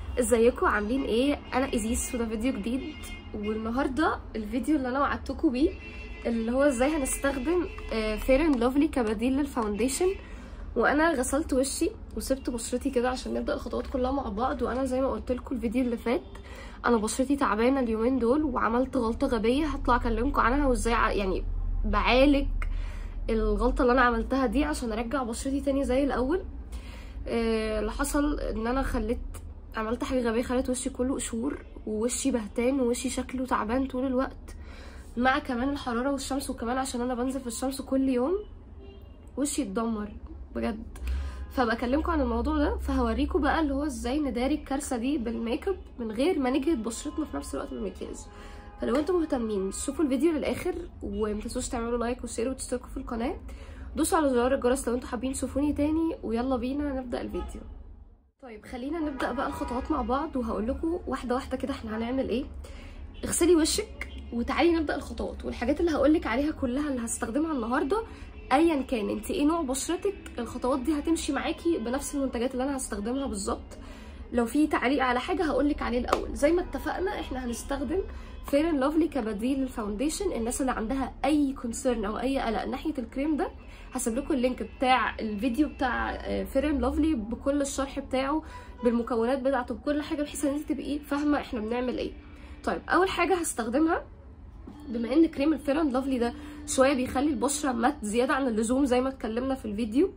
ازيكم عاملين ايه انا ازيس وده فيديو جديد والنهارده الفيديو اللي انا وعدتكم بيه اللي هو ازاي هنستخدم فير اند لافلي كبديل للفاونديشن وانا غسلت وشي وسبت بشرتي كده عشان نبدا الخطوات كلها مع بعض وانا زي ما قلت لكم الفيديو اللي فات انا بشرتي تعبانه اليومين دول وعملت غلطه غبيه هطلع اكلمكم عنها وازاي ع- يعني بعالج الغلطه اللي انا عملتها دي عشان ارجع بشرتي تاني زي الاول آه، اللي حصل ان انا خليت عملت حاجه غبيه خلت وشي كله قشور ووشي بهتان ووشي شكله تعبان طول الوقت مع كمان الحراره والشمس وكمان عشان انا بنزل في الشمس كل يوم وشي اتدمر بجد فبكلمكم عن الموضوع ده فهوريكم بقى اللي هو ازاي نداري الكارثه دي بالميك اب من غير ما نجهد بشرتنا في نفس الوقت بالمكياج فلو انتم مهتمين شوفوا الفيديو للاخر ومتنسوش تعملوا لايك وشير وتشتركوا في القناه دوسوا على زرار الجرس لو انتم حابين تشوفوني تاني ويلا بينا نبدا الفيديو طيب خلينا نبدا بقى الخطوات مع بعض وهقول لكم واحده واحده كده احنا هنعمل ايه اغسلي وشك وتعالي نبدا الخطوات والحاجات اللي هقولك عليها كلها اللي هستخدمها النهارده ايا كان انت ايه نوع بشرتك الخطوات دي هتمشي معاكي بنفس المنتجات اللي انا هستخدمها بالظبط لو في تعليق على حاجه هقولك عليه الاول زي ما اتفقنا احنا هنستخدم فير اند لافلي كبديل للفاونديشن الناس اللي عندها اي كونسيرن او اي قلق ناحيه الكريم ده هسيب لكم اللينك بتاع الفيديو بتاع فير اند لافلي بكل الشرح بتاعه بالمكونات بتاعته بكل حاجه بحيث ان انت تبقي فاهمه احنا بنعمل ايه طيب اول حاجه هستخدمها بما ان كريم الفير اند لافلي ده شويه بيخلي البشره مات زياده عن اللزوم زي ما اتكلمنا في الفيديو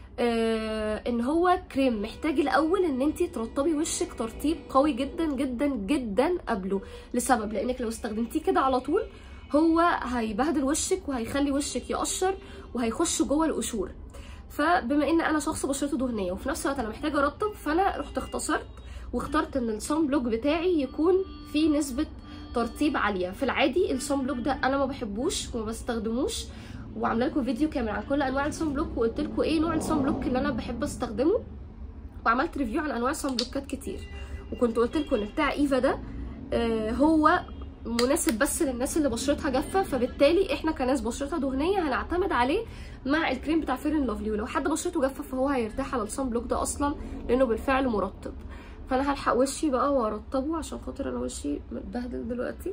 آه ان هو كريم محتاج الاول ان انت ترطبي وشك ترطيب قوي جدا جدا جدا قبله لسبب لانك لو استخدمتيه كده على طول هو هيبهدل وشك وهيخلي وشك يقشر وهيخش جوه القشور فبما ان انا شخص بشرته دهنيه وفي نفس الوقت انا محتاجه ارطب فانا رحت اختصرت واخترت ان الصن بلوك بتاعي يكون فيه نسبه ترطيب عاليه في العادي الصن بلوك ده انا ما بحبوش وما بستخدموش وعامله لكم فيديو كامل عن كل انواع الصن بلوك وقلت لكم ايه نوع الصن بلوك اللي انا بحب استخدمه وعملت ريفيو عن انواع الصن بلوكات كتير وكنت قلت لكم ان بتاع ايفا ده آه هو مناسب بس للناس اللي بشرتها جافه فبالتالي احنا كناس بشرتها دهنيه هنعتمد عليه مع الكريم بتاع فيرن لافلي ولو حد بشرته جافه فهو هيرتاح على الصن بلوك ده اصلا لانه بالفعل مرطب فانا هلحق وشي بقى وارطبه عشان خاطر انا وشي متبهدل دلوقتي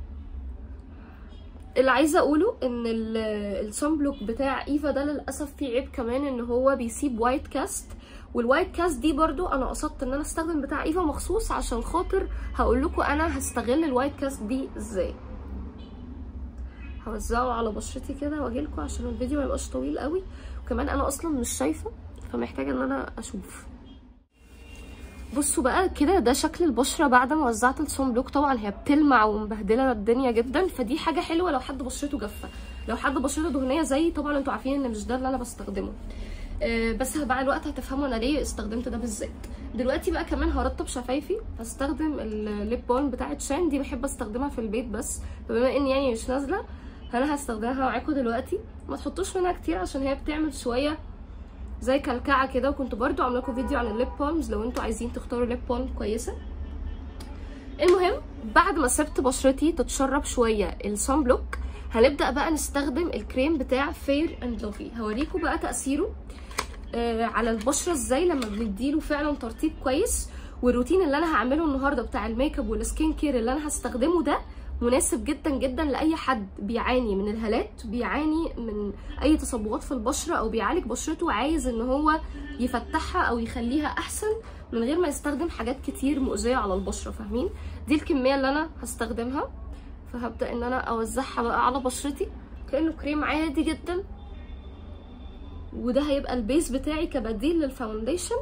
اللي عايزه اقوله ان الصن بلوك بتاع ايفا ده للاسف فيه عيب كمان ان هو بيسيب وايت كاست والوايت كاست دي برضو انا قصدت ان انا استخدم بتاع ايفا مخصوص عشان خاطر هقول لكم انا هستغل الوايت كاست دي ازاي هوزعه على بشرتي كده واجي لكم عشان الفيديو ما يبقاش طويل قوي وكمان انا اصلا مش شايفه فمحتاجه ان انا اشوف بصوا بقى كده ده شكل البشره بعد ما وزعت الصن بلوك طبعا هي بتلمع ومبهدله الدنيا جدا فدي حاجه حلوه لو حد بشرته جافه لو حد بشرته دهنيه زي طبعا انتوا عارفين ان مش ده اللي انا بستخدمه آه بس مع الوقت هتفهموا انا ليه استخدمت ده بالذات دلوقتي بقى كمان هرطب شفايفي هستخدم الليب بالم بتاعه شان دي بحب استخدمها في البيت بس فبما ان يعني مش نازله فانا هستخدمها معاكم دلوقتي ما تحطوش منها كتير عشان هي بتعمل شويه زي كلكعه كده وكنت برضو عامله لكم فيديو عن الليب بالمز لو انتوا عايزين تختاروا ليب بالم كويسه المهم بعد ما سبت بشرتي تتشرب شويه الصن بلوك هنبدا بقى نستخدم الكريم بتاع فير اند لافلي هوريكم بقى تاثيره آه على البشره ازاي لما بنديله فعلا ترطيب كويس والروتين اللي انا هعمله النهارده بتاع الميك اب والسكين كير اللي انا هستخدمه ده مناسب جدا جدا لاي حد بيعاني من الهالات بيعاني من اي تصبغات في البشره او بيعالج بشرته عايز ان هو يفتحها او يخليها احسن من غير ما يستخدم حاجات كتير مؤذيه على البشره فاهمين دي الكميه اللي انا هستخدمها فهبدا ان انا اوزعها بقى على بشرتي كانه كريم عادي جدا وده هيبقى البيس بتاعي كبديل للفاونديشن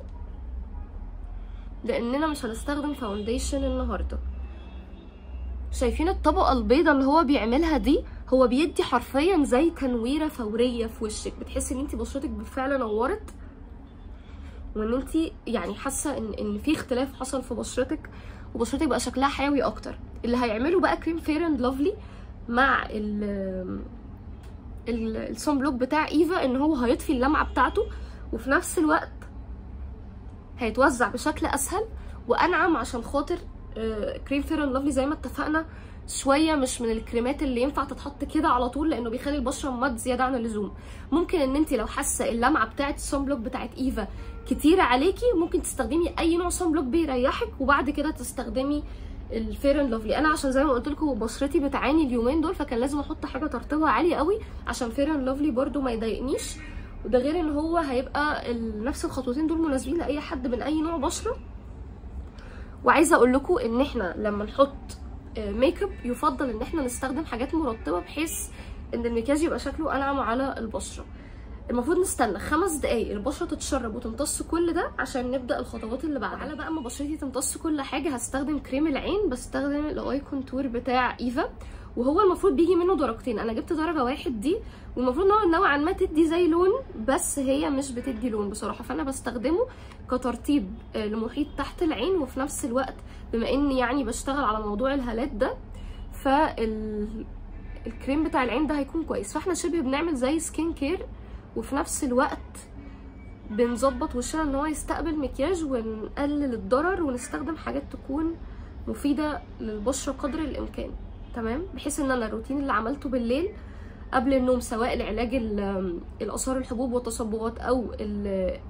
لاننا مش هنستخدم فاونديشن النهارده شايفين الطبقه البيضاء اللي هو بيعملها دي هو بيدي حرفيا زي تنويره فوريه في وشك بتحسي ان انت بشرتك بالفعل نورت وان انت يعني حاسه ان ان في اختلاف حصل في بشرتك وبشرتك بقى شكلها حيوي اكتر اللي هيعمله بقى كريم فير اند لافلي مع ال الصن بلوك بتاع ايفا ان هو هيطفي اللمعه بتاعته وفي نفس الوقت هيتوزع بشكل اسهل وانعم عشان خاطر كريم فير اند لافلي زي ما اتفقنا شويه مش من الكريمات اللي ينفع تتحط كده على طول لانه بيخلي البشره مد زياده عن اللزوم ممكن ان انت لو حاسه اللمعه بتاعه الصن بلوك بتاعه ايفا كتيره عليكي ممكن تستخدمي اي نوع صن بلوك بيريحك وبعد كده تستخدمي الفير اند لافلي انا عشان زي ما قلت لكم بشرتي بتعاني اليومين دول فكان لازم احط حاجه ترطيبها عالي قوي عشان فير اند لافلي برده ما يضايقنيش وده غير ان هو هيبقى ال- نفس الخطوتين دول مناسبين لاي حد من اي نوع بشره وعايزه اقول لكم ان احنا لما نحط آه، ميك اب يفضل ان احنا نستخدم حاجات مرطبه بحيث ان المكياج يبقى شكله انعم على البشره المفروض نستنى خمس دقايق البشره تتشرب وتمتص كل ده عشان نبدا الخطوات اللي بعدها على بقى ما بشرتي تمتص كل حاجه هستخدم كريم العين بستخدم الاي كونتور بتاع ايفا وهو المفروض بيجي منه درجتين انا جبت درجه واحد دي والمفروض ان هو نوعا ما تدي زي لون بس هي مش بتدي لون بصراحه فانا بستخدمه كترطيب آه، لمحيط تحت العين وفي نفس الوقت بما اني يعني بشتغل على موضوع الهالات ده فال الكريم بتاع العين ده هيكون كويس فاحنا شبه بنعمل زي سكين كير وفي نفس الوقت بنظبط وشنا ان هو يستقبل مكياج ونقلل الضرر ونستخدم حاجات تكون مفيدة للبشرة قدر الامكان تمام بحيث ان انا الروتين اللي عملته بالليل قبل النوم سواء لعلاج ال- الاثار الحبوب والتصبغات او ال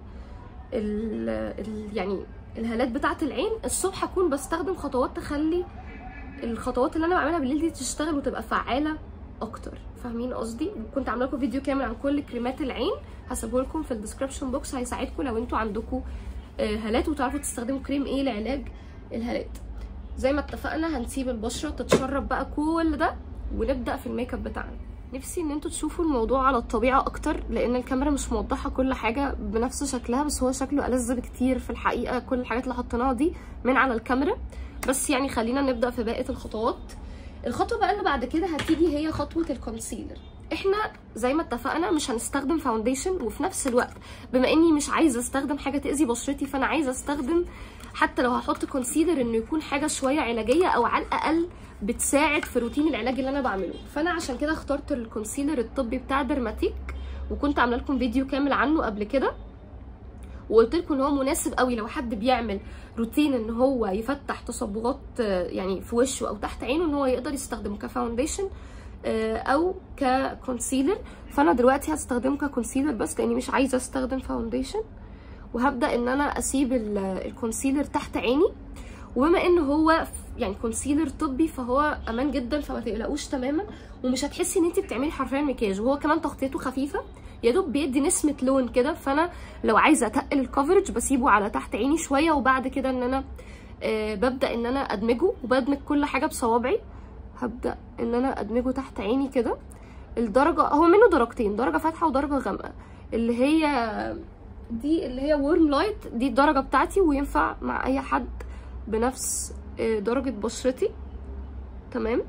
ال ال يعني الهالات بتاعه العين الصبح اكون بستخدم خطوات تخلي الخطوات اللي انا بعملها بالليل دي تشتغل وتبقى فعاله اكتر فاهمين قصدي كنت عامله لكم فيديو كامل عن كل كريمات العين هسيبه لكم في الديسكربشن بوكس هيساعدكم لو انتوا عندكم آه، هالات وتعرفوا تستخدموا كريم ايه لعلاج الهالات زي ما اتفقنا هنسيب البشره تتشرب بقى كل ده ونبدا في الميك اب بتاعنا نفسي ان انتوا تشوفوا الموضوع على الطبيعه اكتر لان الكاميرا مش موضحه كل حاجه بنفس شكلها بس هو شكله ألذ بكتير في الحقيقه كل الحاجات اللي حطيناها دي من على الكاميرا بس يعني خلينا نبدا في باقي الخطوات الخطوه بقى اللي بعد كده هتيجي هي خطوه الكونسيلر احنا زي ما اتفقنا مش هنستخدم فاونديشن وفي نفس الوقت بما اني مش عايزه استخدم حاجه تاذي بشرتي فانا عايزه استخدم حتى لو هحط كونسيلر انه يكون حاجه شويه علاجيه او على الاقل بتساعد في روتين العلاج اللي انا بعمله فانا عشان كده اخترت الكونسيلر الطبي بتاع درماتيك وكنت عامله لكم فيديو كامل عنه قبل كده وقلت لكم ان هو مناسب قوي لو حد بيعمل روتين ان هو يفتح تصبغات آه، يعني في وشه او تحت عينه ان هو يقدر يستخدمه كفاونديشن آه، او ككونسيلر فانا دلوقتي هستخدمه ككونسيلر بس لاني مش عايزه استخدم فاونديشن وهبدا ان انا اسيب ال- الكونسيلر تحت عيني وبما ان هو ف- يعني كونسيلر طبي فهو امان جدا فما تقلقوش تماما ومش هتحسي ان انت بتعملي حرفيا مكياج وهو كمان تغطيته خفيفه يا دوب بيدي نسمه لون كده فانا لو عايزه اتقل الكفرج بسيبه على تحت عيني شويه وبعد كده ان انا آه ببدا ان انا ادمجه وبدمج كل حاجه بصوابعي هبدا ان انا ادمجه تحت عيني كده الدرجه هو منه درجتين درجه فاتحه ودرجه غامقه اللي هي دي اللي هي وورم لايت دي الدرجه بتاعتي وينفع مع اي حد بنفس آه، درجه بشرتي تمام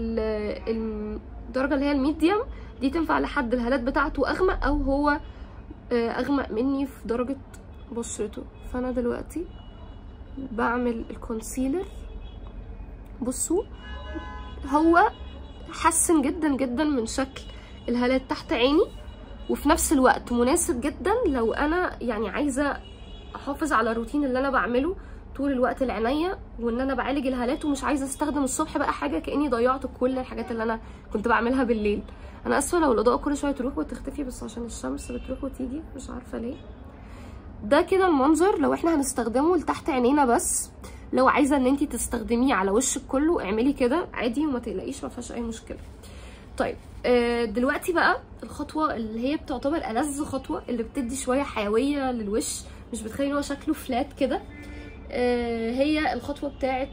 ال- الدرجه اللي هي الميديوم دي تنفع لحد الهالات بتاعته اغمق او هو آه، اغمق مني في درجه بشرته فانا دلوقتي بعمل الكونسيلر بصوا هو حسن جدا جدا من شكل الهالات تحت عيني وفي نفس الوقت مناسب جدا لو انا يعني عايزه احافظ على الروتين اللي انا بعمله طول الوقت العناية وان انا بعالج الهالات ومش عايزه استخدم الصبح بقى حاجه كاني ضيعت كل الحاجات اللي انا كنت بعملها بالليل انا اسفه لو الاضاءه كل شويه تروح وتختفي بس عشان الشمس بتروح وتيجي مش عارفه ليه ده كده المنظر لو احنا هنستخدمه لتحت عينينا بس لو عايزه ان انت تستخدميه على وشك كله اعملي كده عادي وما تقلقيش ما فيهاش اي مشكله طيب آه، دلوقتي بقى الخطوه اللي هي بتعتبر ألذ خطوه اللي بتدي شويه حيويه للوش مش بتخلي ان هو شكله فلات كده آه، هي الخطوه بتاعت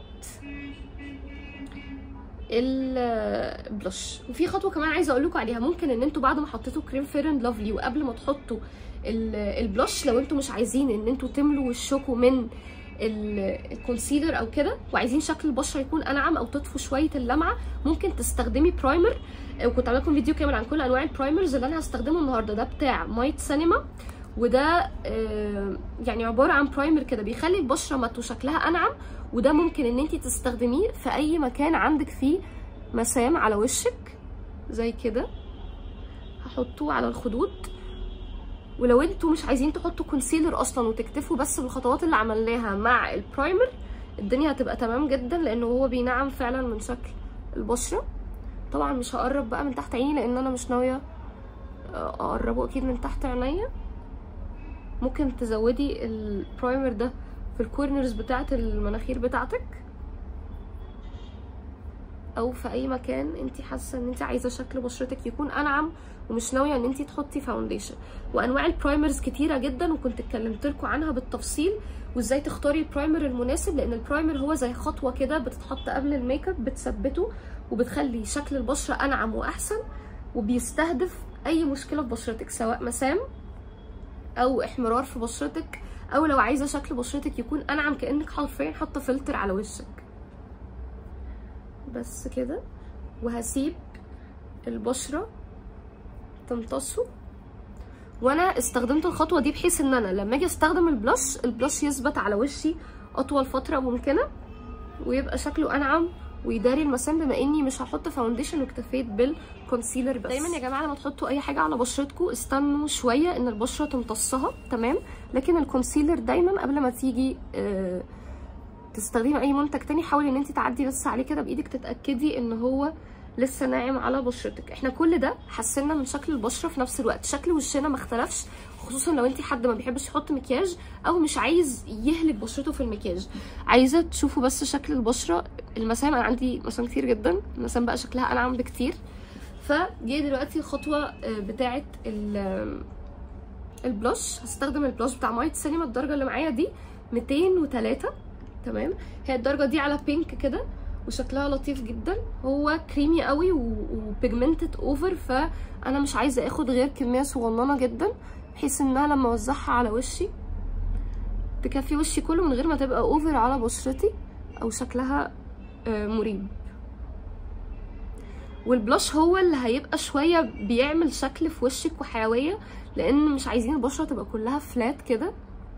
البlush وفي خطوه كمان عايزه اقول لكم عليها ممكن ان انتوا بعد ما حطيتوا كريم فير اند لافلي وقبل ما تحطوا ال- البlush لو انتوا مش عايزين ان انتوا تملوا وشكم من ال- الكونسيلر او كده وعايزين شكل البشره يكون انعم او تطفوا شويه اللمعه ممكن تستخدمي برايمر آه، وكنت عامله لكم فيديو كامل عن كل انواع البرايمرز اللي انا هستخدمه النهارده ده بتاع مايت سينما وده آه، يعني عباره عن برايمر كده بيخلي البشره مات وشكلها انعم وده ممكن ان انت تستخدميه في اي مكان عندك فيه مسام على وشك زي كده هحطه على الخدود ولو انتوا مش عايزين تحطوا كونسيلر اصلا وتكتفوا بس بالخطوات اللي عملناها مع البرايمر الدنيا هتبقى تمام جدا لانه هو بينعم فعلا من شكل البشره طبعا مش هقرب بقى من تحت عيني لان انا مش ناويه اقربه اكيد من تحت عينيا ممكن تزودي البرايمر ده في الكورنرز بتاعه المناخير بتاعتك او في اي مكان انت حاسه ان انت عايزه شكل بشرتك يكون انعم ومش ناويه ان انت تحطي فاونديشن وانواع البرايمرز كتيره جدا وكنت اتكلمت لكم عنها بالتفصيل وازاي تختاري البرايمر المناسب لان البرايمر هو زي خطوه كده بتتحط قبل الميك اب بتثبته وبتخلي شكل البشره انعم واحسن وبيستهدف اي مشكله في بشرتك سواء مسام او احمرار في بشرتك او لو عايزه شكل بشرتك يكون انعم كانك حرفيا حاطه فلتر على وشك بس كده وهسيب البشره تمتصه وانا استخدمت الخطوه دي بحيث ان انا لما اجي استخدم البلاش البلاش يثبت على وشي اطول فتره ممكنه ويبقى شكله انعم ويداري المسام بما اني مش هحط فاونديشن واكتفيت بالكونسيلر بس دايما يا جماعه لما تحطوا اي حاجه على بشرتكم استنوا شويه ان البشره تمتصها تمام لكن الكونسيلر دايما قبل ما تيجي آه تستخدمي اي منتج تاني حاولي ان انت تعدي بس عليه كده بايدك تتاكدي ان هو لسه ناعم على بشرتك احنا كل ده حسنا من شكل البشره في نفس الوقت شكل وشنا ما اختلفش خصوصا لو انت حد ما بيحبش يحط مكياج او مش عايز يهلك بشرته في المكياج عايزه تشوفوا بس شكل البشره المسام انا عندي مسام كتير جدا المسام بقى شكلها انعم بكتير فجاي دلوقتي الخطوه بتاعه البلاش هستخدم البلاش بتاع مايت سينما الدرجه اللي معايا دي 203 تمام هي الدرجه دي على بينك كده وشكلها لطيف جدا هو كريمي قوي وبيجمنتد اوفر فانا مش عايزه اخد غير كميه صغننه جدا بحيث انها لما اوزعها على وشي تكفي وشي كله من غير ما تبقى اوفر على بشرتي او شكلها مريب والبلاش هو اللي هيبقى شويه بيعمل شكل في وشك وحيويه لان مش عايزين البشره تبقى كلها فلات كده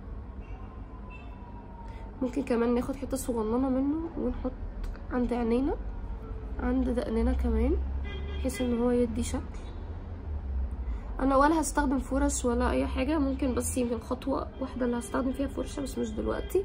ممكن كمان ناخد حته صغننه منه ونحط عند عينينا عند دقننا كمان بحيث ان هو يدي شكل انا ولا هستخدم فرش ولا اي حاجه ممكن بس يمكن خطوه واحده اللي هستخدم فيها فرشه بس مش دلوقتي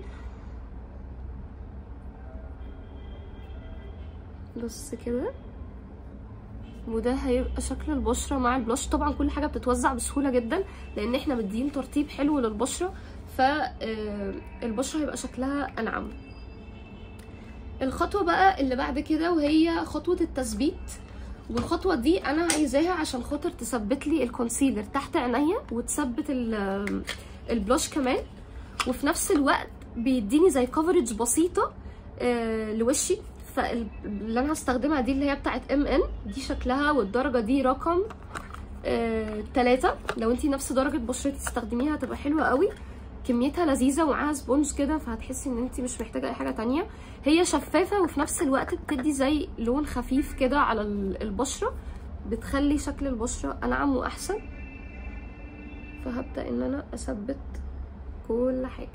بس كده وده هيبقى شكل البشره مع البلاش طبعا كل حاجه بتتوزع بسهوله جدا لان احنا مدين ترطيب حلو للبشره فالبشره هيبقى شكلها انعم الخطوه بقى اللي بعد كده وهي خطوه التثبيت والخطوه دي انا عايزاها عشان خاطر تثبت لي الكونسيلر تحت عينيا وتثبت البلاش كمان وفي نفس الوقت بيديني زي كفرج بسيطه آه لوشي فاللي انا هستخدمها دي اللي هي بتاعت ام ان دي شكلها والدرجه دي رقم آه تلاتة لو انتي نفس درجه بشرتي تستخدميها هتبقى حلوه قوي كميتها لذيذه ومعاها سبونج كده فهتحسي ان انت مش محتاجه اي حاجه تانية هي شفافه وفي نفس الوقت بتدي زي لون خفيف كده على البشره بتخلي شكل البشره انعم واحسن فهبدا ان انا اثبت كل حاجه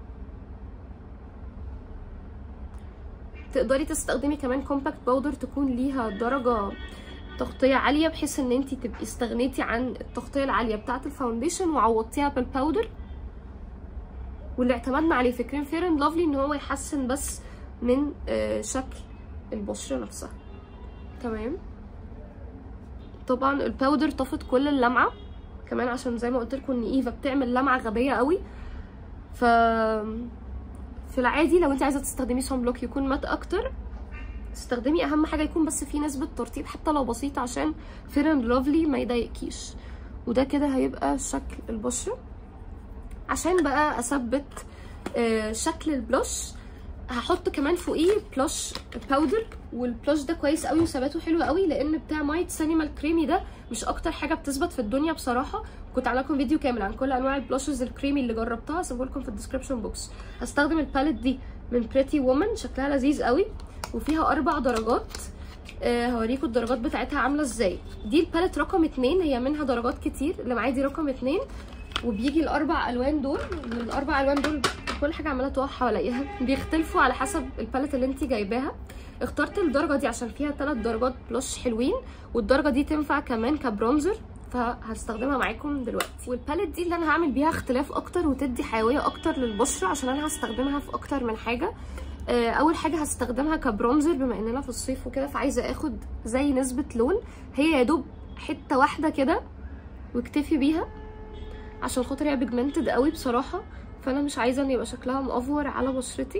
تقدري تستخدمي كمان كومباكت باودر تكون ليها درجه تغطيه عاليه بحيث ان انت تبقي استغنيتي عن التغطيه العاليه بتاعه الفاونديشن وعوضتيها بالباودر واللي اعتمدنا عليه في كريم فير اند لافلي ان هو يحسن بس من شكل البشره نفسها تمام طبعا الباودر طفت كل اللمعه كمان عشان زي ما قلت لكم ان ايفا بتعمل لمعه غبيه قوي ف في العادي لو انت عايزه تستخدمي صن بلوك يكون مات اكتر استخدمي اهم حاجه يكون بس فيه نسبه ترطيب حتى لو بسيطه عشان فير اند لافلي ما يضايقكيش وده كده هيبقى شكل البشره عشان بقى اثبت آه شكل البلاش هحط كمان فوقيه بلاش باودر والبلاش ده كويس قوي وثباته حلو قوي لان بتاع مايت سينما الكريمي ده مش اكتر حاجه بتثبت في الدنيا بصراحه كنت عامله لكم فيديو كامل عن كل انواع البلاشز الكريمي اللي جربتها هسيبه لكم في الديسكربشن بوكس هستخدم الباليت دي من بريتي وومن شكلها لذيذ قوي وفيها اربع درجات آه هوريكم الدرجات بتاعتها عامله ازاي دي الباليت رقم اتنين هي منها درجات كتير اللي معايا دي رقم اتنين وبيجي الاربع الوان دول الاربع الوان دول كل حاجه عماله تقع حواليها بيختلفوا على حسب الباليت اللي انت جايباها اخترت الدرجه دي عشان فيها ثلاث درجات بلوش حلوين والدرجه دي تنفع كمان كبرونزر فهستخدمها معاكم دلوقتي والباليت دي اللي انا هعمل بيها اختلاف اكتر وتدي حيويه اكتر للبشره عشان انا هستخدمها في اكتر من حاجه اول حاجه هستخدمها كبرونزر بما اننا في الصيف وكده فعايزه اخد زي نسبه لون هي يا دوب حته واحده كده واكتفي بيها عشان خاطر هي بيجمنتد قوي بصراحه فانا مش عايزه ان يبقى شكلها مأفور على بشرتي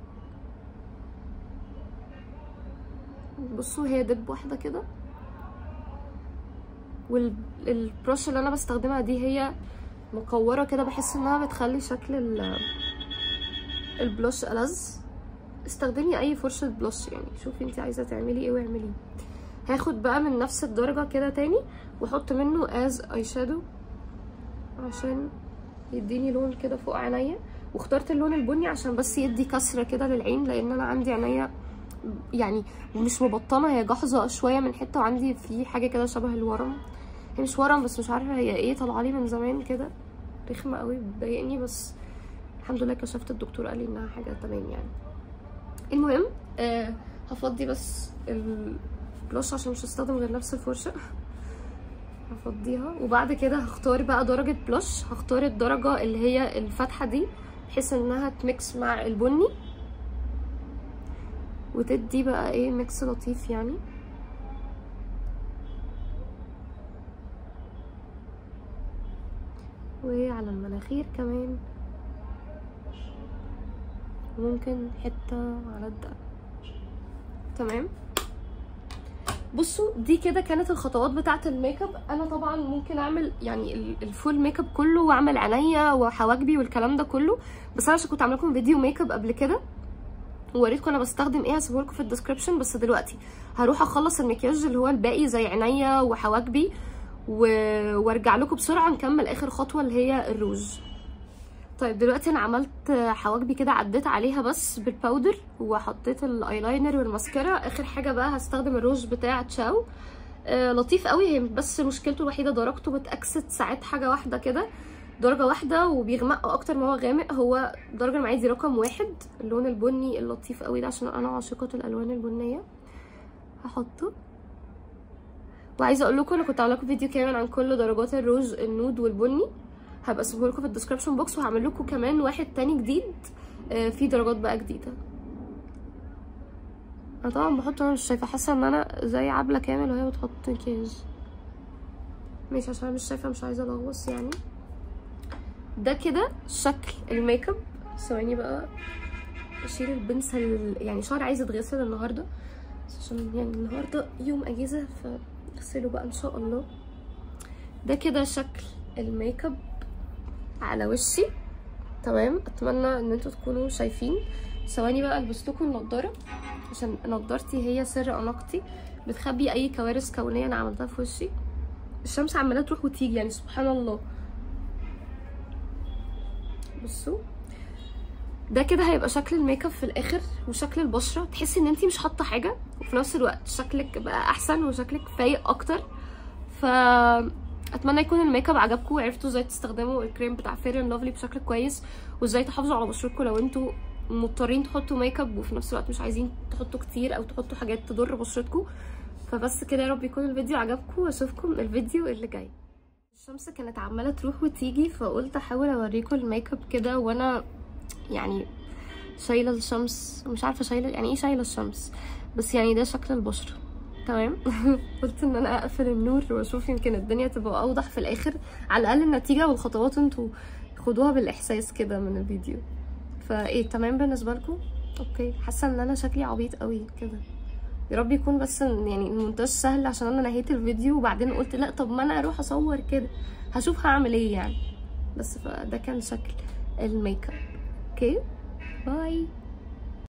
بصوا هي دب واحده كده والبروش اللي انا بستخدمها دي هي مكوره كده بحس انها بتخلي شكل ال- البلوش ألذ استخدمي اي فرشة بلوش يعني شوفي انت عايزة تعملي ايه واعمليه هاخد بقى من نفس الدرجة كده تاني واحط منه از اي شادو عشان يديني لون كده فوق عينيا واخترت اللون البني عشان بس يدي كسرة كده للعين لان انا عندي عينيا يعني مش مبطنة هي جحظة شوية من حتة وعندي في حاجة كده شبه الورم هي مش ورم بس مش عارفة هي ايه طالعالي من زمان كده رخمة قوي بتضايقني بس الحمد لله كشفت الدكتور قال لي انها حاجة تمام يعني المهم آه هفضي بس البلوش عشان مش هستخدم غير نفس الفرشة هفضيها وبعد كده هختار بقى درجة بلوش هختار الدرجة اللي هي الفاتحة دي بحيث انها تميكس مع البني وتدي بقى ايه ميكس لطيف يعني وعلى المناخير كمان وممكن حتة على الدقن تمام بصوا دي كده كانت الخطوات بتاعه الميك اب انا طبعا ممكن اعمل يعني ال- الفول ميك اب كله واعمل عينيا وحواجبي والكلام ده كله بس انا عشان كنت عامله لكم فيديو ميك اب قبل كده ووريتكم انا بستخدم ايه هسيبه لكم في الديسكربشن بس دلوقتي هروح اخلص المكياج اللي هو الباقي زي عينيا وحواجبي و... وارجع لكم بسرعه نكمل اخر خطوه اللي هي الروج طيب دلوقتي انا عملت حواجبي كده عديت عليها بس بالباودر وحطيت الايلاينر والماسكارا اخر حاجه بقى هستخدم الروج بتاع تشاو آه لطيف قوي هي بس مشكلته الوحيده درجته بتاكست ساعات حاجه واحده كده درجه واحده وبيغمق اكتر ما هو غامق هو الدرجه اللي معايا دي رقم واحد اللون البني اللطيف قوي ده عشان انا عاشقه الالوان البنيه هحطه وعايزه اقول لكم انا كنت عامله لكم فيديو كامل عن كل درجات الروج النود والبني هبقى اسيبه لكم في الديسكربشن بوكس وهعمل لكم كمان واحد تاني جديد آه، فيه درجات بقى جديده انا طبعا بحط انا مش شايفه حاسه ان انا زي عبله كامل وهي بتحط مكياج ماشي عشان أنا مش شايفه مش عايزه الغوص يعني ده كده شكل الميك اب ثواني بقى اشيل البنسة ال- يعني شعري عايز يتغسل النهارده بس عشان يعني النهارده يوم اجازه فاغسله بقى ان شاء الله ده كده شكل الميك اب على وشي تمام اتمنى ان انتوا تكونوا شايفين ثواني بقى البس لكم النضاره عشان نضارتي هي سر اناقتي بتخبي اي كوارث كونيه انا عملتها في وشي الشمس عماله تروح وتيجي يعني سبحان الله بصوا ده كده هيبقى شكل الميك اب في الاخر وشكل البشره تحسي ان انتي مش حاطه حاجه وفي نفس الوقت شكلك بقى احسن وشكلك فايق اكتر ف اتمنى يكون الميك اب عجبكم وعرفتوا ازاي تستخدموا الكريم بتاع فير اند لافلي بشكل كويس وازاي تحافظوا على بشرتكم لو انتوا مضطرين تحطوا ميك اب وفي نفس الوقت مش عايزين تحطوا كتير او تحطوا حاجات تضر بشرتكم فبس كده يا رب يكون الفيديو عجبكم واشوفكم الفيديو اللي جاي الشمس كانت عماله تروح وتيجي فقلت احاول اوريكم الميك اب كده وانا يعني شايله الشمس مش عارفه شايله يعني ايه شايله الشمس بس يعني ده شكل البشره تمام قلت ان انا اقفل النور واشوف يمكن الدنيا تبقى اوضح في الاخر على الاقل النتيجه والخطوات انتوا خدوها بالاحساس كده من الفيديو فايه تمام بالنسبه لكم اوكي حاسه ان انا شكلي عبيط قوي كده يا رب يكون بس يعني المونتاج سهل عشان انا نهيت الفيديو وبعدين قلت لا طب ما انا اروح اصور كده هشوف هعمل ايه يعني بس فده كان شكل الميك اب اوكي باي